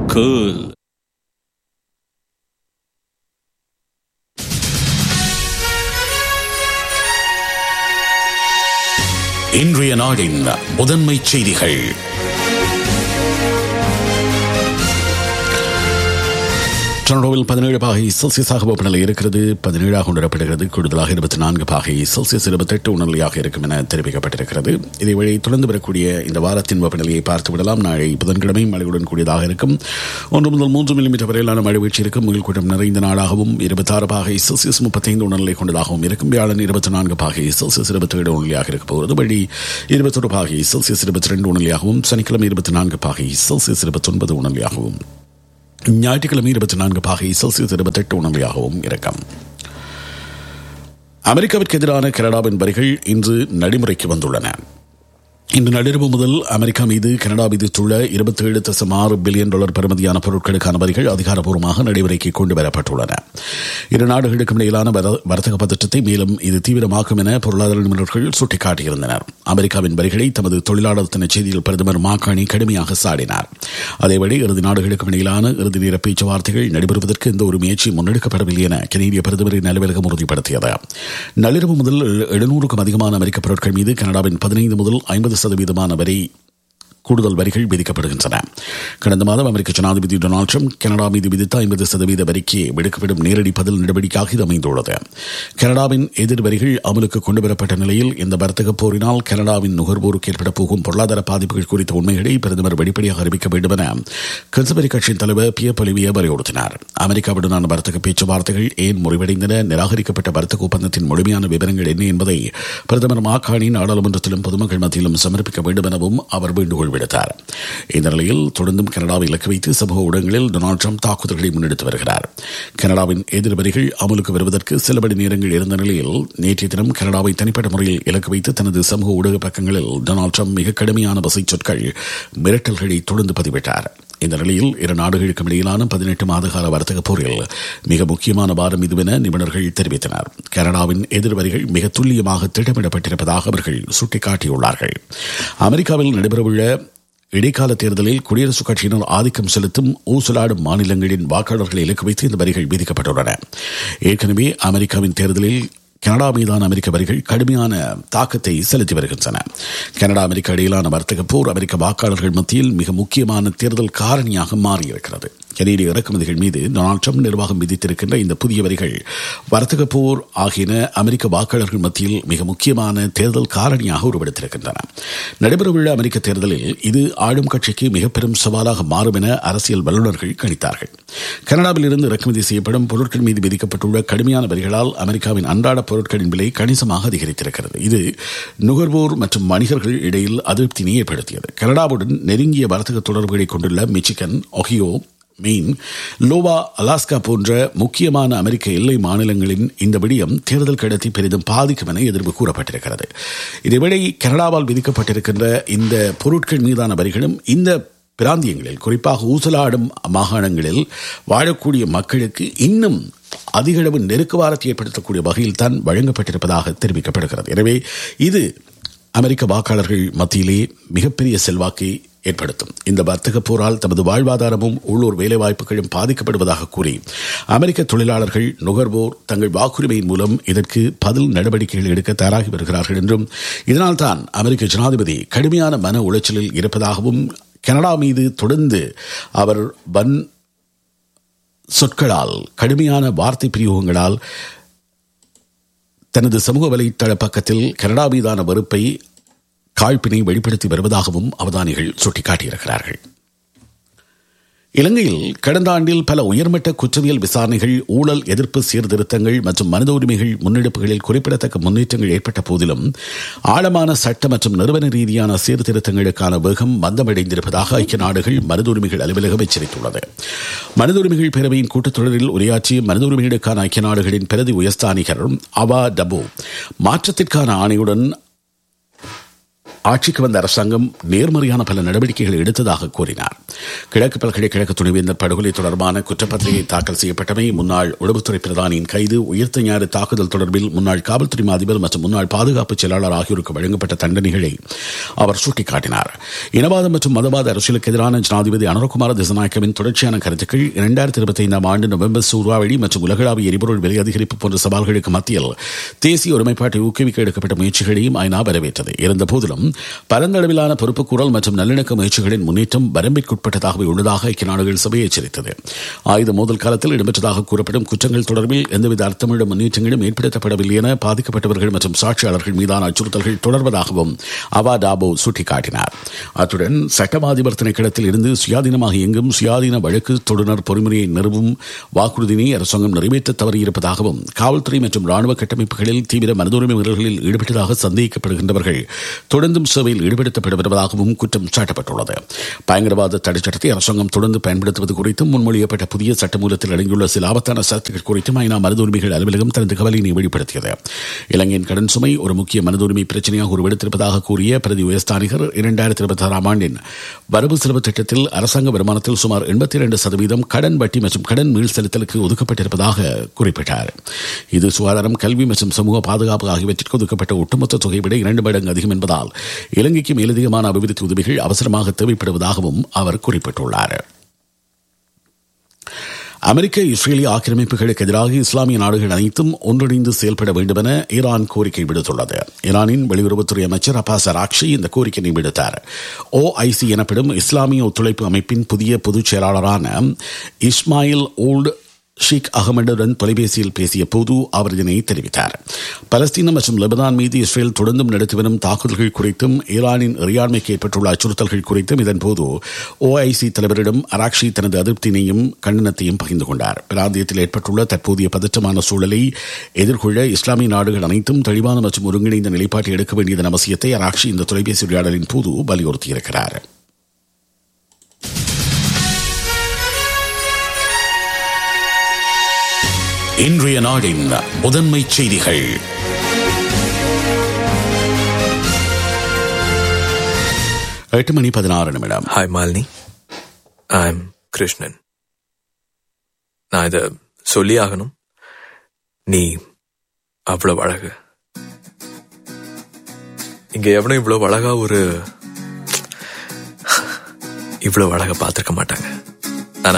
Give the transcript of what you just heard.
cool. இன்றைய நாடின் முதன்மை செய்திகள் டொரண்டோவில் பதினேழு பாகை செல்சியஸாக வெப்பநிலை இருக்கிறது பதினேழாக உணரப்படுகிறது கூடுதலாக இருபத்தி நான்கு பாகை செல்சியஸ் இருபத்தெட்டு உணர்நிலையாக இருக்கும் என தெரிவிக்கப்பட்டிருக்கிறது இதே வழி தொடர்ந்து வரக்கூடிய இந்த வாரத்தின் வெப்பநிலையை பார்த்து விடலாம் நாளை புதன்கிழமை மழையுடன் கூடியதாக இருக்கும் ஒன்று முதல் மூன்று மில்லிமீட்டர் வரையிலான மழை வீழ்ச்சி இருக்கும் முகில் கூட்டம் நிறைந்த நாளாகவும் இருபத்தாறு பாகை செல்சியஸ் முப்பத்தைந்து உணர்நிலை கொண்டதாகவும் இருக்கும் வியாழன் இருபத்தி நான்கு பாகை செல்சியஸ் இருபத்தி ஏழு உணர்நிலையாக இருக்க போகிறது வழி இருபத்தொரு பாகை செல்சியஸ் இருபத்தி ரெண்டு உணர்நிலையாகவும் சனிக்கிழமை இருபத்தி நான்கு பாகை செல்சியஸ் இருபத்தி ஒன்பது உணர்நிலையாகவும் ஞாயிற்றுக்கிழமை இருபத்தி நான்கு பாகை செல்சியஸ் இருபத்தெட்டு உணர்வையாகவும் இருக்கும் அமெரிக்காவிற்கு எதிரான கனடாவின் வரிகள் இன்று நடைமுறைக்கு வந்துள்ளன இன்று நள்ளிரவு முதல் அமெரிக்கா மீது கனடா விதித்துள்ள இருபத்தி ஏழு தசம் ஆறு பில்லியன் டாலர் பெறுமதியான பொருட்களுக்கான வரிகள் அதிகாரப்பூர்வமாக நடைமுறைக்கு கொண்டு வரப்பட்டுள்ளன இரு நாடுகளுக்கும் இடையிலான வர்த்தக பதற்றத்தை மேலும் இது தீவிரமாக்கும் என பொருளாதார நிபுணர்கள் சுட்டிக்காட்டியிருந்தனர் அமெரிக்காவின் வரிகளை தமது தொழிலாளர் தின செய்தியில் பிரதமர் மாகாணி கடுமையாக சாடினார் அதேவழி இறுதி நாடுகளுக்கும் இடையிலான இறுதி நேர பேச்சுவார்த்தைகள் நடைபெறுவதற்கு எந்த ஒரு முயற்சி முன்னெடுக்கப்படவில்லை என கனேடிய பிரதமரின் அலுவலகம் உறுதிப்படுத்தியது நள்ளிரவு முதல் எழுநூறுக்கும் அதிகமான அமெரிக்க பொருட்கள் மீது கனடாவின் பதினைந்து முதல் ஐம்பது சதவீதமான வரி கூடுதல் வரிகள் விதிக்கப்படுகின்றன கடந்த மாதம் அமெரிக்க ஜனாதிபதி டொனால்டு ட்ரம்ப் கனடா மீது விதித்த ஐம்பது சதவீத வரிக்கு விடுக்கப்படும் நேரடி பதில் நடவடிக்கையாக இது அமைந்துள்ளது கனடாவின் எதிர் வரிகள் அமலுக்கு கொண்டுவரப்பட்ட நிலையில் இந்த வர்த்தக போரினால் கனடாவின் நுகர்வோருக்கு ஏற்பட போகும் பொருளாதார பாதிப்புகள் குறித்த உண்மைகளை பிரதமர் வெளிப்படையாக அறிவிக்க வேண்டும் என கன்சர்வேட்டிவ் கட்சியின் தலைவர் பிய பொலிவிய வலியுறுத்தினார் அமெரிக்காவுடனான வர்த்தக பேச்சுவார்த்தைகள் ஏன் முறிவடைந்தன நிராகரிக்கப்பட்ட வர்த்தக ஒப்பந்தத்தின் முழுமையான விவரங்கள் என்ன என்பதை பிரதமர் மாகாணி நாடாளுமன்றத்திலும் பொதுமக்கள் மத்தியிலும் சமர்ப்பிக்க வேண்டும் எனவும் அவர் வேண்டுகோள் விடுத்தார் இந்த நிலையில் தொடர்ந்தும் கனடாவை இலக்கு வைத்து சமூக ஊடகங்களில் டொனால்டு ட்ரம்ப் தாக்குதல்களை முன்னெடுத்து வருகிறார் கனடாவின் எதிர்வரிகள் அமலுக்கு வருவதற்கு சில மணி நேரங்கள் இருந்த நிலையில் நேற்றைய தினம் கனடாவை தனிப்பட்ட முறையில் இலக்கு வைத்து தனது சமூக ஊடக பக்கங்களில் டொனால்டு ட்ரம்ப் மிக கடுமையான வசை சொற்கள் மிரட்டல்களை தொடர்ந்து பதிவிட்டார் இந்த நிலையில் இரு நாடுகளுக்கும் இடையிலான பதினெட்டு மாதகால வர்த்தக போரில் மிக முக்கியமான வாரம் இதுவென நிபுணர்கள் தெரிவித்தனர் கனடாவின் எதிர்வரிகள் மிக துல்லியமாக திட்டமிடப்பட்டிருப்பதாக அவர்கள் சுட்டிக்காட்டியுள்ளார்கள் அமெரிக்காவில் நடைபெறவுள்ள இடைக்கால தேர்தலில் குடியரசுக் கட்சியினர் ஆதிக்கம் செலுத்தும் ஊசலாடும் மாநிலங்களின் வாக்காளர்களை இலக்கு வைத்து இந்த வரிகள் விதிக்கப்பட்டுள்ளன ஏற்கனவே அமெரிக்காவின் தேர்தலில் கனடா மீதான அமெரிக்க வரிகள் கடுமையான தாக்கத்தை செலுத்தி வருகின்றன கனடா அமெரிக்கா இடையிலான வர்த்தக போர் அமெரிக்க வாக்காளர்கள் மத்தியில் மிக முக்கியமான தேர்தல் காரணியாக மாறியிருக்கிறது கனேடிய இறக்குமதிகள் மீது டொனால்டு ட்ரம்ப் நிர்வாகம் விதித்திருக்கின்ற இந்த புதிய வரிகள் வர்த்தக போர் ஆகியன அமெரிக்க வாக்காளர்கள் மத்தியில் மிக முக்கியமான தேர்தல் காரணியாக உருவெடுத்திருக்கின்றன நடைபெறவுள்ள அமெரிக்க தேர்தலில் இது ஆளும் கட்சிக்கு மிக பெரும் சவாலாக மாறும் என அரசியல் வல்லுநர்கள் கணித்தார்கள் கனடாவில் இருந்து இறக்குமதி செய்யப்படும் பொருட்கள் மீது விதிக்கப்பட்டுள்ள கடுமையான வரிகளால் அமெரிக்காவின் அன்றாட பொருட்களின் விலை கணிசமாக அதிகரித்திருக்கிறது இது நுகர்வோர் மற்றும் வணிகர்கள் இடையில் அதிருப்தியை ஏற்படுத்தியது கனடாவுடன் நெருங்கிய வர்த்தக தொடர்புகளை கொண்டுள்ள Michigan Ohio Maine Iowa Alaska போன்ற முக்கியமான அமெரிக்க எல்லை மாநிலங்களின் இந்த விடயம் தேர்தல் கடத்தி பெரிதும் பாதிக்கும் என எதிர்ப்பு கூறப்பட்டிருக்கிறது இதேவேளை கனடாவால் விதிக்கப்பட்டிருக்கின்ற இந்த பொருட்கள் மீதான வரிகளும் இந்த பிராந்தியங்களில் குறிப்பாக ஊசலாடும் மாகாணங்களில் வாழக்கூடிய மக்களுக்கு இன்னும் அதிக அளவு நெருக்குவாரத்தை ஏற்படுத்தக்கூடிய வகையில் தான் வழங்கப்பட்டிருப்பதாக தெரிவிக்கப்படுகிறது எனவே இது அமெரிக்க வாக்காளர்கள் மத்தியிலே மிகப்பெரிய செல்வாக்கை ஏற்படுத்தும் இந்த வர்த்தக போரால் தமது வாழ்வாதாரமும் உள்ளூர் வேலைவாய்ப்புகளும் பாதிக்கப்படுவதாக கூறி அமெரிக்க தொழிலாளர்கள் நுகர்வோர் தங்கள் வாக்குரிமையின் மூலம் இதற்கு பதில் நடவடிக்கைகள் எடுக்க தயாராகி வருகிறார்கள் என்றும் இதனால் தான் அமெரிக்க ஜனாதிபதி கடுமையான மன உளைச்சலில் இருப்பதாகவும் கனடா மீது தொடர்ந்து அவர் வன் சொற்களால் கடுமையான வார்த்தை பிரயோகங்களால் தனது சமூக வலைத்தள பக்கத்தில் கனடா மீதான வெறுப்பை காழ்ப்பினை வெளிப்படுத்தி வருவதாகவும் அவதானிகள் சுட்டிக்காட்டியிருக்கிறார்கள் இலங்கையில் கடந்த ஆண்டில் பல உயர்மட்ட குற்றவியல் விசாரணைகள் ஊழல் எதிர்ப்பு சீர்திருத்தங்கள் மற்றும் மனித உரிமைகள் முன்னெடுப்புகளில் குறிப்பிடத்தக்க முன்னேற்றங்கள் ஏற்பட்ட போதிலும் ஆழமான சட்ட மற்றும் நிறுவன ரீதியான சீர்திருத்தங்களுக்கான வேகம் மந்தமடைந்திருப்பதாக ஐக்கிய நாடுகள் மனித உரிமைகள் அலுவலகம் எச்சரித்துள்ளது மனித உரிமைகள் பேரவையின் கூட்டத்தொடரில் உரையாற்றிய மனித உரிமைகளுக்கான ஐக்கிய நாடுகளின் பிரதி உயர்ஸ்தானிகர் அவா டபோ மாற்றத்திற்கான ஆணையுடன் ஆட்சிக்கு வந்த அரசாங்கம் நேர்மறையான பல நடவடிக்கைகள் எடுத்ததாக கூறினார் கிழக்கு பல்கலைக்கழக துணைவேந்தர் படுகொலை தொடர்பான குற்றப்பத்திரிகை தாக்கல் செய்யப்பட்டமை முன்னாள் உளவுத்துறை பிரதானியின் கைது உயிர்த்த ஞாயிறு தாக்குதல் தொடர்பில் முன்னாள் காவல்துறை அதிபர் மற்றும் முன்னாள் பாதுகாப்பு செயலாளர் ஆகியோருக்கு வழங்கப்பட்ட தண்டனைகளை அவர் சுட்டிக்காட்டினார் இனவாதம் மற்றும் மதவாத அரசியலுக்கு எதிரான ஜனாதிபதி அனுரகுமார திசநாயக்கவின் தொடர்ச்சியான கருத்துக்கள் இரண்டாயிரத்தி இருபத்தி ஐந்தாம் ஆண்டு நவம்பர் சூறாவளி மற்றும் உலகளாவிய எரிபொருள் விலை அதிகரிப்பு போன்ற சவால்களுக்கு மத்தியில் தேசிய ஒருமைப்பாட்டை ஊக்குவிக்க எடுக்கப்பட்ட முயற்சிகளையும் ஐநா வரவேற்றது இருந்தபோதிலும் பரந்தளவிலான பொறுப்புக்கூறல் மற்றும் நல்லிணக்க முயற்சிகளின் முன்னேற்றம் வரம்பிற்குட்பட்டதாகவே உள்ளதாக ஐக்கிய நாடுகள் சபை எச்சரித்தது ஆயுத மோதல் காலத்தில் இடம்பெற்றதாக கூறப்படும் குற்றங்கள் தொடர்பில் எந்தவித அர்த்தமுள்ள முன்னேற்றங்களும் ஏற்படுத்தப்படவில்லை என பாதிக்கப்பட்டவர்கள் மற்றும் சாட்சியாளர்கள் மீதான அச்சுறுத்தல்கள் தொடர்வதாகவும் அவா டாபோ சுட்டிக்காட்டினார் அத்துடன் சட்டமாதிபர் திணைக்களத்தில் இருந்து சுயாதீனமாக இயங்கும் சுயாதீன வழக்கு தொடுநர் பொறிமுறையை நிறுவும் வாக்குறுதியினை அரசாங்கம் நிறைவேற்ற தவறியிருப்பதாகவும் காவல்துறை மற்றும் ராணுவ கட்டமைப்புகளில் தீவிர மனதுரிமை மீறல்களில் ஈடுபட்டதாக சந்தேகிக்கப்படுகின்றவர்கள் தொடர்ந்தும் சேவையில் ஈடுபடுத்தப்பட்டு வருவதாகவும் குற்றம் சாட்டப்பட்டுள்ளது பயங்கரவாத தடை சட்டத்தை அரசாங்கம் தொடர்ந்து பயன்படுத்துவது குறித்தும் முன்மொழியப்பட்ட புதிய சட்டமூலத்தில் அடங்கியுள்ள சில ஆபத்தான சரத்துகள் குறித்தும் ஐநா மனதுரிமைகள் அலுவலகம் தனது கவலையினை வெளிப்படுத்தியது இலங்கையின் கடன் சுமை ஒரு முக்கிய மனதுரிமை பிரச்சனையாக உருவெடுத்திருப்பதாக கூறிய பிரதி உயர்ஸ்தானிகர் இரண்டாயிரத்தி இருபத்தி ஆறாம் ஆண்டின் வரவு செலவு திட்டத்தில் அரசாங்க வருமானத்தில் சுமார் எண்பத்தி இரண்டு சதவீதம் கடன் வட்டி மற்றும் கடன் மீள் செலுத்தலுக்கு ஒதுக்கப்பட்டிருப்பதாக குறிப்பிட்டார் இது சுகாதாரம் கல்வி மற்றும் சமூக பாதுகாப்பு ஆகியவற்றிற்கு ஒதுக்கப்பட்ட ஒட்டுமொத்த தொகை விட இரண்டு மடங்கு அதிகம் என்பதால் இலங்கைக்கு மேலதிகமான அபிவிருத்தி உதவிகள் அவசரமாக தேவைப்படுவதாகவும் அவர் குறிப்பிட்டுள்ளார் அமெரிக்க இஸ்ரேலிய ஆக்கிரமிப்புகளுக்கு எதிராக இஸ்லாமிய நாடுகள் அனைத்தும் ஒன்றிணைந்து செயல்பட வேண்டும் என ஈரான் கோரிக்கை விடுத்துள்ளது ஈரானின் வெளியுறவுத்துறை அமைச்சர் அப்பாஸ் அராக்ஷி இந்த கோரிக்கையை விடுத்தார் ஓஐசி எனப்படும் இஸ்லாமிய ஒத்துழைப்பு அமைப்பின் புதிய பொதுச் செயலாளரான இஸ்மாயில் ஓல்டு ஷேக் அகமதுடன் தொலைபேசியில் பேசிய போது அவர் இதனை தெரிவித்தார் பலஸ்தீனம் மற்றும் லெபனான் மீது இஸ்ரேல் தொடர்ந்தும் நடத்தி வரும் தாக்குதல்கள் குறித்தும் ஈரானின் இறையாண்மைக்கு ஏற்பட்டுள்ள அச்சுறுத்தல்கள் குறித்தும் இதன்போது ஓஐசி தலைவரிடம் அராக்ஷி தனது அதிருப்தியினையும் கண்டனத்தையும் பகிர்ந்து கொண்டார் பிராந்தியத்தில் ஏற்பட்டுள்ள தற்போதைய பதற்றமான சூழலை எதிர்கொள்ள இஸ்லாமிய நாடுகள் அனைத்தும் தெளிவான மற்றும் ஒருங்கிணைந்த நிலைப்பாட்டை எடுக்க வேண்டியதன் அவசியத்தை அராக்ஷி இந்த தொலைபேசி உரையாடலின் போது வலியுறுத்தியிருக்கிறார் இன்றைய நாடின் முதன்மை செய்திகள் எட்டு மணி பதினாறு நிமிடம் hi Malini I am Krishnan நான் இத சொல்லி ஆகணும் நீ அவ்வளவு அழகு இங்க எவனும் இவ்வளவு அழகா ஒரு இவ்வளவு அழகா பார்த்திருக்க மாட்டாங்க